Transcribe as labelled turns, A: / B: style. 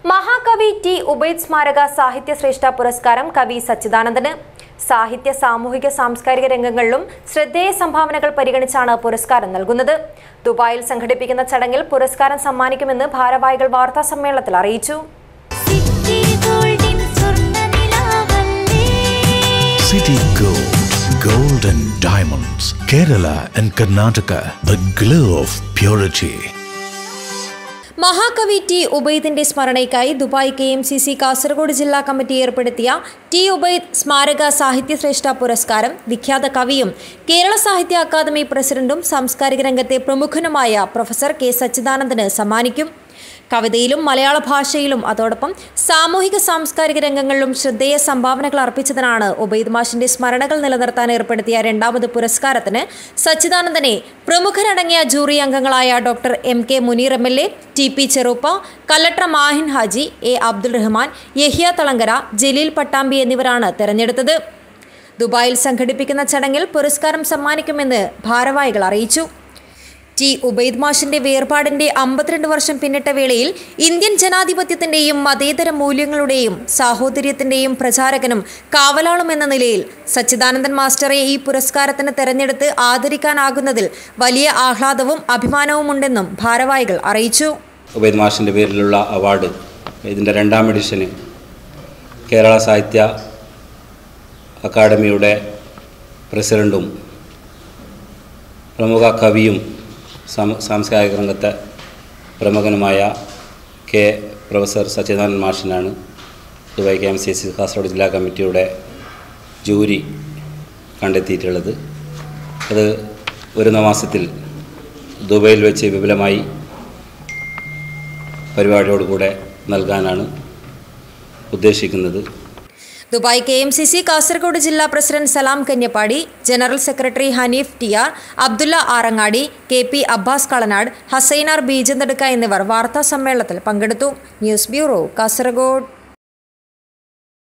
A: മഹാകവി ടി ഉബൈദ് സ്മാരക സാഹിത്യ ശ്രേഷ്ഠ പുരസ്കാരം കവി സച്ചിദാനന്ദന് സാഹിത്യ സാമൂഹിക സാംസ്കാരിക രംഗങ്ങളിലും ശ്രദ്ധേയ സംഭാവനകൾ പരിഗണിച്ചാണ് പുരസ്കാരം നൽകുന്നത് ദുബായിൽ സംഘടിപ്പിക്കുന്ന ചടങ്ങിൽ പുരസ്കാരം സമ്മാനിക്കുമെന്ന് ഭാരവാഹികൾ വാർത്താ സമ്മേളനത്തിൽ അറിയിച്ചു
B: സിറ്റി ഗോൾഡിൻ സ്വർണ്ണനിലാവല്ലേ
C: City Gold, Gold and Diamonds, Kerala and Karnataka, the glow of purity.
A: മഹാകവി ടി ഉബൈദിന്റെ സ്മരണയ്ക്കായി Dubai K M C C Kasaragod ജില്ലാ കമ്മിറ്റി ഏർപ്പെടുത്തിയ ടി ഉബൈദ് സ്മാരക സാഹിത്യ ശ്രേഷ്ഠ പുരസ്കാരം വിഖ്യാത കവിയും കേരള സാഹിത്യ അക്കാദമി പ്രസിഡന്റും സാംസ്കാരിക രംഗത്തെ പ്രമുഖനുമായ പ്രൊഫസർ കെ സച്ചിദാനന്ദന് സമ്മാനിക്കും കവിതയിലും മലയാള ഭാഷയിലും അതോടൊപ്പം സാമൂഹിക സാംസ്കാരിക രംഗങ്ങളിലും ശ്രദ്ധേയ സംഭാവനകൾ അർപ്പിച്ചതിനാണ് ഉബൈദ് മാഷിന്റെ സ്മരണകൾ നിലനിർത്താൻ ഏർപ്പെടുത്തിയ രണ്ടാമത് പുരസ്കാരത്തിന് സച്ചിദാനന്ദനെ പ്രമുഖരടങ്ങിയ ജൂറി അംഗങ്ങളായ doctor M K Muneer M L A T P Cheruppa Kalladra Mahin Haji A Abdul Rahman Yahiya Thalangara Jaleel Pattambi എന്നിവരാണ് തെരഞ്ഞെടുത്തത് ദുബായിൽ സംഘടിപ്പിക്കുന്ന ചടങ്ങിൽ പുരസ്കാരം സമ്മാനിക്കുമെന്ന് ഭാരവാഹികൾ അറിയിച്ചു ടി ഉബൈദ് മാഷിന്റെ വേർപാടിന്റെ അമ്പത്തിരണ്ട് വർഷം പിന്നിട്ട വേളയിൽ ഇന്ത്യൻ ജനാധിപത്യത്തിന്റെയും മതേതര മൂല്യങ്ങളുടെയും സാഹോദര്യത്തിന്റെയും പ്രചാരകനും കാവലാളും എന്ന നിലയിൽ സച്ചിദാനന്ദൻ മാസ്റ്ററെ ഈ പുരസ്കാരത്തിന് തെരഞ്ഞെടുത്ത് ആദരിക്കാനാകുന്നതിൽ വലിയ ആഹ്ലാദവും അഭിമാനവുമുണ്ടെന്നും ഭാരവാഹികൾ അറിയിച്ചു
D: ഉബൈദ് മാഷിൻ്റെ പേരിലുള്ള അവാർഡ് ഇതിൻ്റെ രണ്ടാം എഡിഷന് കേരള സാഹിത്യ അക്കാദമിയുടെ പ്രസിഡൻറ്റും പ്രമുഖ കവിയും സം- സാംസ്കാരിക രംഗത്തെ പ്രമുഖനുമായ കെ പ്രൊഫസർ സച്ചിദാനന്ദൻ മാഷിനാണ് Dubai K M C C Kasaragod ജില്ലാ കമ്മിറ്റിയുടെ ജൂരി കണ്ടെത്തിയിട്ടുള്ളത് അത് വരുന്ന മാസത്തിൽ ദുബൈയിൽ വെച്ച് വിപുലമായി പരിപാടിയോടുകൂടെ നൽകാനാണ് ഉദ്ദേശിക്കുന്നത്
A: Dubai K M C C Kasaragod ജില്ലാ president Salam Kanyapady general secretary Hanif T R Abdulla Arangadi K P Abbas Kalanad Hasainar Beejanthadukka എന്നിവർ വാർത്താ സമ്മേളനത്തിൽ പങ്കെടുത്തു ന്യൂസ് ബ്യൂറോ കാസർഗോഡ്